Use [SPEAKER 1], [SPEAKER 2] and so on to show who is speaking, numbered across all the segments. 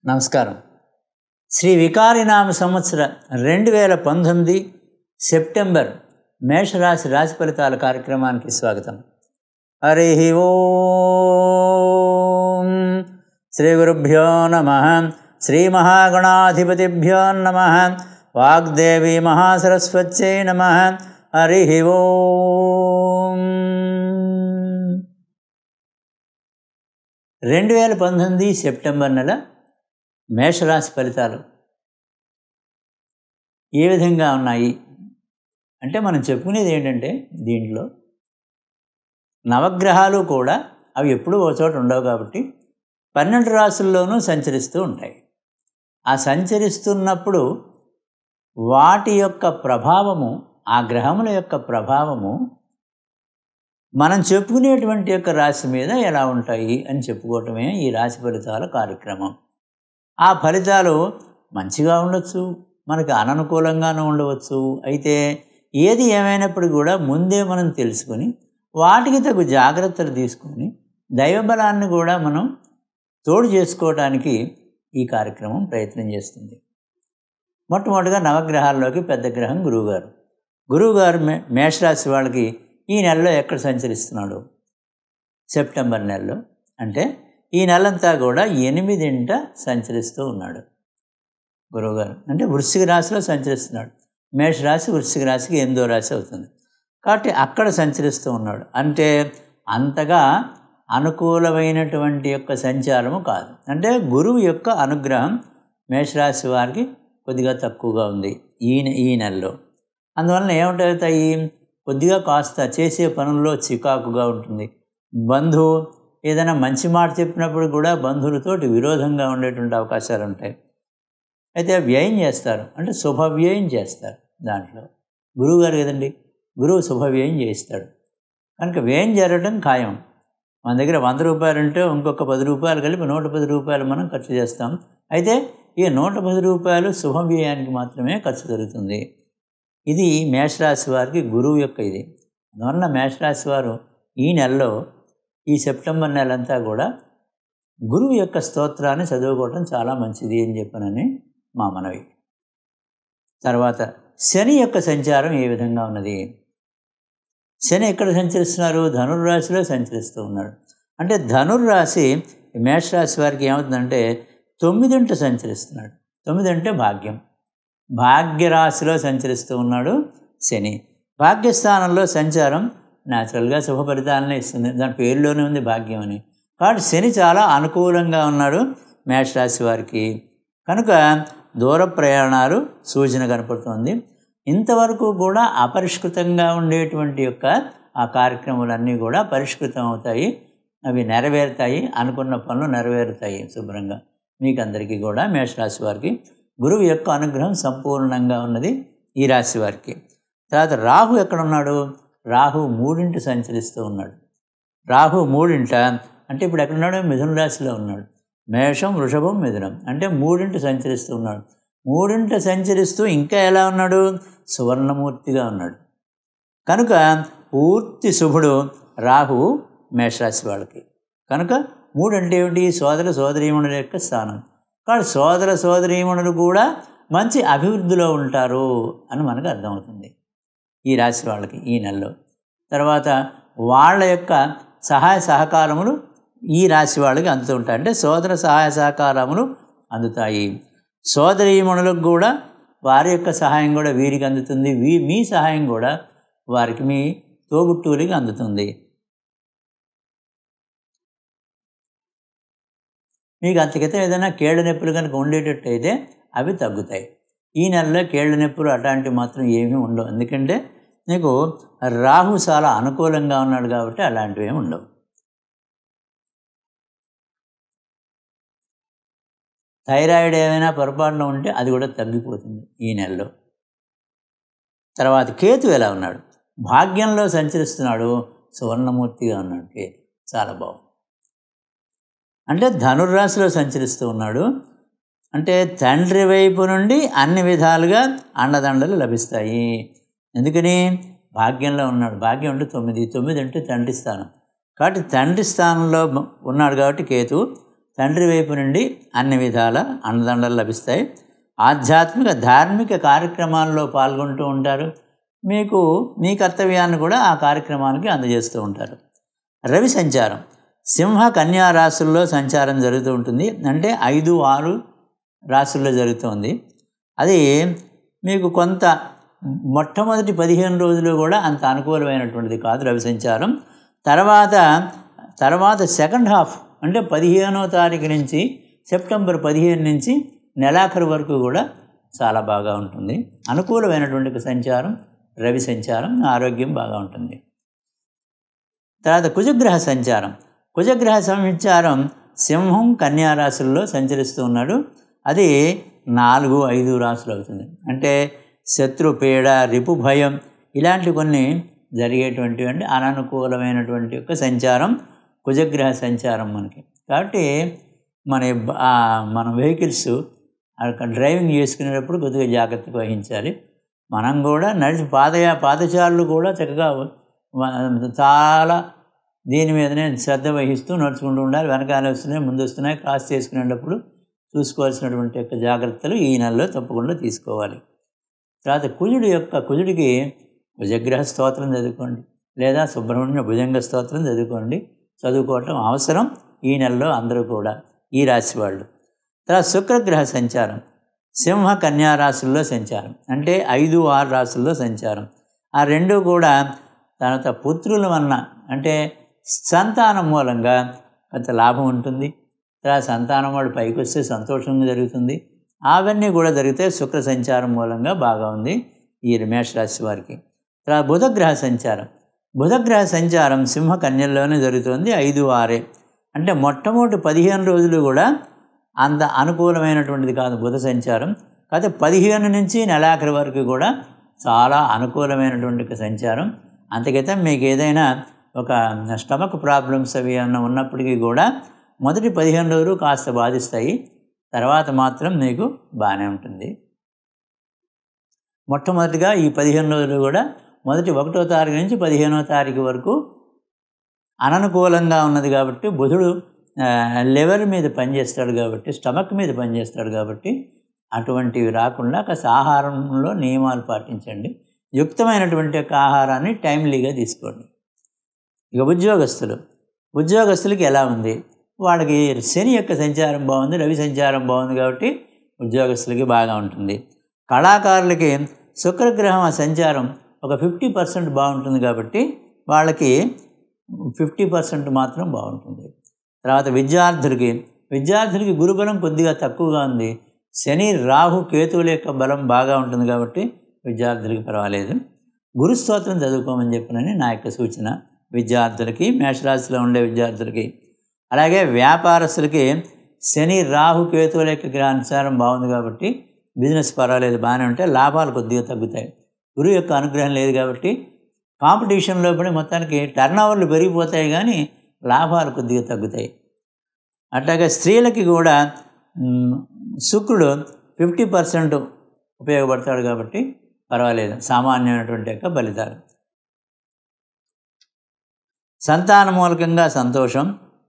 [SPEAKER 1] నమస్కారం శ్రీ వికారినామ సంవత్సర రెండు వేల పంతొమ్మిది సెప్టెంబర్ మేషరాశి రాశి ఫలితాల కార్యక్రమానికి స్వాగతం హరి ఓం శ్రీ గురుభ్యో నమ శ్రీ మహాగణాధిపతిభ్యో నమ వాగ్దేవి మహాసరస్వత్యై నమ హరి ఓం రెండు వేల పంతొమ్మిది సెప్టెంబర్ నెల మేషరాశి ఫలితాలు ఏ విధంగా ఉన్నాయి అంటే మనం చెప్పుకునేది ఏంటంటే దీంట్లో నవగ్రహాలు కూడా అవి ఎప్పుడూ ఒక చోట ఉండవు కాబట్టి పన్నెండు రాసుల్లోనూ సంచరిస్తూ ఉంటాయి ఆ సంచరిస్తున్నప్పుడు వాటి యొక్క ప్రభావము ఆ గ్రహముల యొక్క ప్రభావము మనం చెప్పుకునేటువంటి యొక్క రాశి మీద ఎలా ఉంటాయి అని చెప్పుకోవటమే ఈ రాశి ఫలితాల కార్యక్రమం ఆ ఫలితాలు మంచిగా ఉండొచ్చు మనకి అననుకూలంగానూ ఉండవచ్చు అయితే ఏది ఏమైనప్పుడు కూడా ముందే మనం తెలుసుకొని వాటికి తగు జాగ్రత్తలు తీసుకొని దైవబలాన్ని కూడా మనం తోడు చేసుకోవడానికి ఈ కార్యక్రమం ప్రయత్నం చేస్తుంది మొట్టమొదటిగా నవగ్రహాల్లోకి పెద్ద గ్రహం గురువుగారు గురువుగారు మే మేషరాశి వాళ్ళకి ఈ నెలలో ఎక్కడ సంచరిస్తున్నాడు సెప్టెంబర్ నెలలో అంటే ఈ నెలంతా కూడా ఎనిమిదింట సంచరిస్తూ ఉన్నాడు గురువుగారు అంటే వృశ్చిక రాశిలో సంచరిస్తున్నాడు మేషరాశి వృశ్చిక రాశికి ఎనిమిదో రాశి అవుతుంది కాబట్టి అక్కడ సంచరిస్తూ ఉన్నాడు అంటే అంతగా అనుకూలమైనటువంటి యొక్క సంచారము కాదు అంటే గురువు యొక్క అనుగ్రహం మేషరాశి వారికి కొద్దిగా తక్కువగా ఉంది ఈ ఈ నెలలో అందువలన ఏమిటవుతాయి కొద్దిగా కాస్త చేసే పనుల్లో చికాకుగా ఉంటుంది బంధువు ఏదైనా మంచి మాట చెప్పినప్పుడు కూడా బంధువులతోటి విరోధంగా ఉండేటువంటి అవకాశాలు ఉంటాయి అయితే వ్యయం చేస్తారు అంటే శుభ వ్యయం చేస్తారు దాంట్లో గురువు గారు కదండి గురువు శుభ వ్యయం చేయిస్తాడు కనుక వ్యయం జరగడం ఖాయం మన దగ్గర వంద రూపాయలు ఉంటే ఇంకొక పది రూపాయలు కలిపి నూట పది రూపాయలు మనం ఖర్చు చేస్తాం అయితే ఈ నూట పది రూపాయలు శుభ వ్యయానికి మాత్రమే ఖర్చు జరుగుతుంది ఇది మేషరాశి వారికి గురువు యొక్క ఇది అందువలన మేషరాశి వారు ఈ నెలలో ఈ సెప్టెంబర్ నెలంతా కూడా గురువు యొక్క స్తోత్రాన్ని చదువుకోవటం చాలా మంచిది అని చెప్పనని మా మనవి తర్వాత శని యొక్క సంచారం ఏ విధంగా ఉన్నది శని ఎక్కడ సంచరిస్తున్నారు ధనుర్రాశిలో సంచరిస్తూ ఉన్నాడు అంటే ధనుర్రాశి మేషరాశి వారికి ఏమవుతుందంటే తొమ్మిదింట సంచరిస్తున్నాడు తొమ్మిది అంటే భాగ్యం భాగ్యరాశిలో సంచరిస్తూ ఉన్నాడు శని భాగ్యస్థానంలో సంచారం న్యాచురల్గా శుభ ఫలితాలనే ఇస్తుంది దాని పేరులోనే ఉంది భాగ్యం అని కాబట్టి శని చాలా అనుకూలంగా ఉన్నాడు మేషరాశి వారికి కనుక దూర ప్రయాణాలు సూచన కనపడుతుంది ఇంతవరకు కూడా అపరిష్కృతంగా ఉండేటువంటి యొక్క ఆ కార్యక్రమాలన్నీ కూడా పరిష్కృతం అవుతాయి అవి నెరవేరుతాయి అనుకున్న పనులు నెరవేరుతాయి శుభ్రంగా మీకు అందరికీ కూడా మేషరాశి వారికి గురువు యొక్క అనుగ్రహం సంపూర్ణంగా ఉన్నది ఈ రాశి వారికి తర్వాత రాహు ఎక్కడ ఉన్నాడు రాహు మూడింట సంచరిస్తూ ఉన్నాడు రాహు మూడింట అంటే ఇప్పుడు ఎక్కడున్నాడు మిథున రాశిలో ఉన్నాడు మేషం వృషభం మిథునం అంటే మూడింట సంచరిస్తూ ఉన్నాడు మూడింట సంచరిస్తూ ఇంకా ఎలా ఉన్నాడు సువర్ణమూర్తిగా ఉన్నాడు కనుక పూర్తి శుభుడు రాహువు మేషరాశి వాళ్ళకి కనుక మూడు అంటే ఏమిటి సోదర సోదరీమణుల యొక్క స్థానం కాబట్టి సోదర సోదరీమణులు కూడా మంచి అభివృద్ధిలో ఉంటారు అని మనకు అర్థమవుతుంది ఈ రాశి వాళ్ళకి ఈ నెలలో తర్వాత వాళ్ళ యొక్క సహాయ సహకారములు ఈ రాశి వాళ్ళకి అందుతూ ఉంటాయి అంటే సోదర సహాయ సహకారములు అందుతాయి సోదరీమణులకు కూడా వారి యొక్క సహాయం కూడా వీరికి అందుతుంది వీ మీ సహాయం కూడా వారికి మీ తోబుట్టువులకి అందుతుంది మీకు అంతకితం ఏదైనా కీళ్ళ నొప్పులు కనుక ఉండేటట్టయితే అవి తగ్గుతాయి ఈ నెలలో కీళ్ళ నొప్పులు అట్లాంటివి మాత్రం ఏమీ ఉండవు ఎందుకంటే నీకు రాహు చాలా అనుకూలంగా ఉన్నాడు కాబట్టి అలాంటివి ఏమి ఉండవు థైరాయిడ్ ఏమైనా పొరపాటున ఉంటే అది కూడా తగ్గిపోతుంది ఈ నెలలో తర్వాత కేతు ఎలా ఉన్నాడు భాగ్యంలో సంచరిస్తున్నాడు సువర్ణమూర్తిగా ఉన్నాడు కేతు చాలా బాగుంది అంటే ధనుర్రాశిలో సంచరిస్తూ ఉన్నాడు అంటే తండ్రి వైపు నుండి అన్ని విధాలుగా అండదండలు లభిస్తాయి ఎందుకని భాగ్యంలో ఉన్నాడు భాగ్యం అంటే తొమ్మిది తొమ్మిది అంటే తండ్రి స్థానం కాబట్టి తండ్రి స్థానంలో ఉన్నాడు కాబట్టి కేతు తండ్రి వైపు నుండి అన్ని విధాల అండదండలు లభిస్తాయి ఆధ్యాత్మిక ధార్మిక కార్యక్రమాల్లో పాల్గొంటూ ఉంటారు మీకు మీ కర్తవ్యాన్ని కూడా ఆ కార్యక్రమానికి అందజేస్తూ ఉంటారు రవి సంచారం సింహ కన్యా రాశుల్లో సంచారం జరుగుతూ ఉంటుంది అంటే ఐదు ఆరు రాశుల్లో జరుగుతుంది అది మీకు కొంత మొట్టమొదటి పదిహేను రోజులు కూడా అంత అనుకూలమైనటువంటిది కాదు రవి సంచారం తర్వాత తర్వాత సెకండ్ హాఫ్ అంటే పదిహేనో తారీఖు నుంచి సెప్టెంబర్ పదిహేను నుంచి నెలాఖరు వరకు కూడా చాలా బాగా ఉంటుంది అనుకూలమైనటువంటి సంచారం రవి సంచారం ఆరోగ్యం బాగా ఉంటుంది తర్వాత కుజగ్రహ సంచారం కుజగ్రహ సంచారం సింహం కన్యా రాశుల్లో సంచరిస్తూ ఉన్నాడు అది నాలుగు ఐదు రాశులు అవుతుంది అంటే శత్రు పీడ రిపు భయం ఇలాంటి కొన్ని జరిగేటువంటివి అంటే అననుకూలమైనటువంటి యొక్క సంచారం కుజగ్రహ సంచారం మనకి కాబట్టి మన బ- ఆ మన వెహికల్స్ అక్కడ డ్రైవింగ్ చేసుకునేటప్పుడు కొద్దిగా జాగ్రత్త వహించాలి మనం కూడా నడిచి పాదయా పాదచారులు కూడా చక్కగా మ- చాలా దీని మీదనే శ్రద్ధ వహిస్తూ నడుచుకుంటూ ఉండాలి వెనకాల వస్తున్నాయి ముందు వస్తున్నాయి క్రాస్ చేసుకునేటప్పుడు చూసుకోవాల్సినటువంటి యొక్క జాగ్రత్తలు ఈ నెలలో తప్పకుండా తీసుకోవాలి తర్వాత కుజుడి యొక్క కుజుడికి భుజగ్రహ స్తోత్రం చదువుకోండి లేదా సుబ్రహ్మణ్య భుజంగ స్తోత్రం చదువుకోండి చదువుకోవటం అవసరం ఈ నెలలో అందరూ కూడా ఈ రాశి వాళ్ళు తర్వాత శుక్రగ్రహ సంచారం సింహ కన్యా రాశుల్లో సంచారం అంటే ఐదు ఆరు రాశుల్లో సంచారం ఆ రెండు కూడా తర్వాత పుత్రుల వలన అంటే సంతానం మూలంగా కొంత లాభం ఉంటుంది తర్వాత సంతానం వాడు పైకి వస్తే సంతోషంగా జరుగుతుంది అవన్నీ కూడా జరిగితే శుక్ర సంచారం మూలంగా బాగా ఉంది ఈ మేషరాశి వారికి తర్వాత బుధగ్రహ సంచారం బుధగ్రహ సంచారం సింహ కన్యల్లోనే జరుగుతుంది ఐదు ఆరే అంటే మొట్టమొదటి పదిహేను రోజులు కూడా అంత అనుకూలమైనటువంటిది కాదు బుధ సంచారం కాకపోతే పదిహేను నుంచి నెలాఖరి వరకు కూడా చాలా అనుకూలమైనటువంటి ఒక సంచారం అంతకైతే మీకు ఏదైనా ఒక స్టమక్ ప్రాబ్లమ్స్ అవి ఏమన్నా ఉన్నప్పటికీ కూడా మొదటి పదిహేను రోజులు కాస్త బాధిస్తాయి తర్వాత మాత్రం మీకు బాగానే ఉంటుంది మొట్టమొదటిగా ఈ పదిహేను రోజులు కూడా మొదటి ఒకటో తారీఖు నుంచి పదిహేనో తారీఖు వరకు అననుకూలంగా ఉన్నది కాబట్టి బుధుడు లెవర్ మీద పనిచేస్తాడు కాబట్టి స్టమక్ మీద పనిచేస్తాడు కాబట్టి అటువంటివి రాకుండా కాస్త ఆహారంలో నియమాలు పాటించండి యుక్తమైనటువంటి యొక్క ఆహారాన్ని టైమ్లీగా తీసుకోండి ఇక ఉద్యోగస్తులు ఉద్యోగస్తులకి ఎలా ఉంది వాళ్ళకి శని యొక్క సంచారం బాగుంది రవి సంచారం బాగుంది కాబట్టి ఉద్యోగస్తులకి బాగా ఉంటుంది కళాకారులకి శుక్రగ్రహం ఆ సంచారం ఒక ఫిఫ్టీ పర్సెంట్ బాగుంటుంది కాబట్టి వాళ్ళకి ఫిఫ్టీ పర్సెంట్ మాత్రం బాగుంటుంది తర్వాత విద్యార్థులకి విద్యార్థులకి గురుబలం కొద్దిగా తక్కువగా ఉంది శని రాహు కేతువుల యొక్క బలం బాగా ఉంటుంది కాబట్టి విద్యార్థులకి పర్వాలేదు గురు స్తోత్రం చదువుకోమని చెప్పినని నా యొక్క సూచన విద్యార్థులకి మేషరాశిలో ఉండే విద్యార్థులకి అలాగే వ్యాపారస్తులకి శని రాహు కేతువుల యొక్క గ్రహానుసారం బాగుంది కాబట్టి బిజినెస్ పర్వాలేదు బాగానే ఉంటే లాభాలు కొద్దిగా తగ్గుతాయి గురువు యొక్క అనుగ్రహం లేదు కాబట్టి కాంపిటీషన్లో పడి మొత్తానికి టర్న్ ఓవర్లు పెరిగిపోతాయి కానీ లాభాలు కొద్దిగా తగ్గుతాయి అట్లాగే స్త్రీలకి కూడా మ్, శుక్రుడు ఫిఫ్టీ పర్సెంట్ ఉపయోగపడతాడు కాబట్టి పర్వాలేదు సామాన్యమైనటువంటి యొక్క ఫలితాలు సంతాన మూలకంగా సంతోషం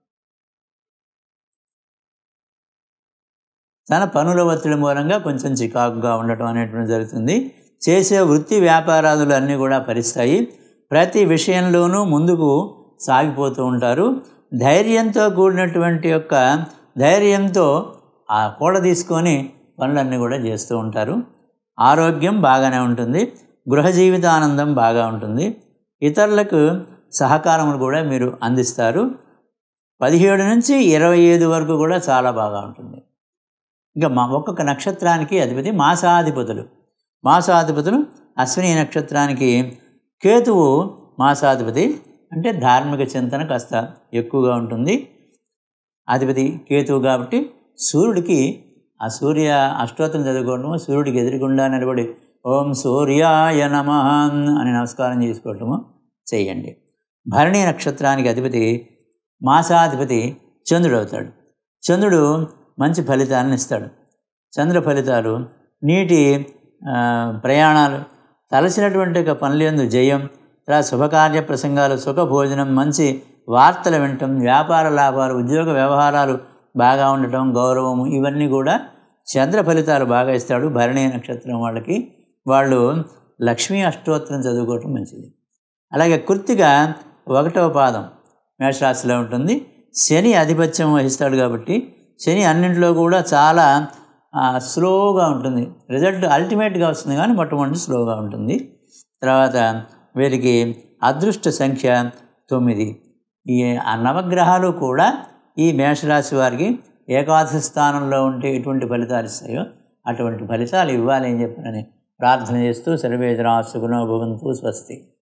[SPEAKER 1] తన పనుల ఒత్తిడి మూలంగా కొంచెం చికాకుగా ఉండటం అనేటువంటి జరుగుతుంది చేసే వృత్తి వ్యాపారాదులు అన్నీ కూడా భరిస్తాయి ప్రతి విషయంలోనూ ముందుకు సాగిపోతూ ఉంటారు ధైర్యంతో కూడినటువంటి యొక్క ధైర్యంతో ఆ కూడ తీసుకొని పనులన్నీ కూడా చేస్తూ ఉంటారు ఆరోగ్యం బాగానే ఉంటుంది గృహ జీవితానందం బాగా ఉంటుంది ఇతరులకు సహకారం కూడా మీరు అందిస్తారు పదిహేడు నుంచి ఇరవై ఐదు వరకు కూడా చాలా బాగా ఉంటుంది ఇంకా మా ఒక్కొక్క నక్షత్రానికి అధిపతి మాసాధిపతులు మాసాధిపతులు అశ్విని నక్షత్రానికి కేతువు మాసాధిపతి అంటే ధార్మిక చింతన కాస్త ఎక్కువగా ఉంటుంది అధిపతి కేతువు కాబట్టి సూర్యుడికి ఆ సూర్య అష్టోత్తరం చదువుకోవటము సూర్యుడికి ఎదురుగుండా నిలబడి ఓం సూర్యాయ నమ అని నమస్కారం చేసుకోవటము చేయండి భరణి నక్షత్రానికి అధిపతి మాసాధిపతి చంద్రుడు అవుతాడు చంద్రుడు మంచి ఫలితాలను ఇస్తాడు చంద్ర ఫలితాలు నీటి ఆ, ప్రయాణాలు తలసినటువంటి ఒక పనులందు జయం తర్వాత శుభకార్య ప్రసంగాలు సుఖ భోజనం మంచి వార్తలు వినటం వ్యాపార లాభాలు ఉద్యోగ వ్యవహారాలు బాగా ఉండటం గౌరవము ఇవన్నీ కూడా చంద్ర ఫలితాలు బాగా ఇస్తాడు భరణి నక్షత్రం వాళ్ళకి వాళ్ళు లక్ష్మీ అష్టోత్తరం చదువుకోవటం మంచిది అలాగే కృత్తిక ఒకటవ పాదం మేషరాశిలో ఉంటుంది శని ఆధిపత్యం వహిస్తాడు కాబట్టి శని అన్నింటిలో కూడా చాలా ఆ, స్లోగా ఉంటుంది రిజల్ట్ అల్టిమేట్గా వస్తుంది కానీ మొట్టమొదటి స్లోగా ఉంటుంది తర్వాత వీరికి అదృష్ట సంఖ్య తొమ్మిది ఈ ఆ నవగ్రహాలు కూడా ఈ మేషరాశి వారికి ఏకాదశి స్థానంలో ఉంటే ఎటువంటి ఫలితాలు ఇస్తాయో అటువంటి ఫలితాలు ఇవ్వాలి అని చెప్పని ప్రార్థన చేస్తూ సర్వేజన సుగుణో భవంతు స్వస్తి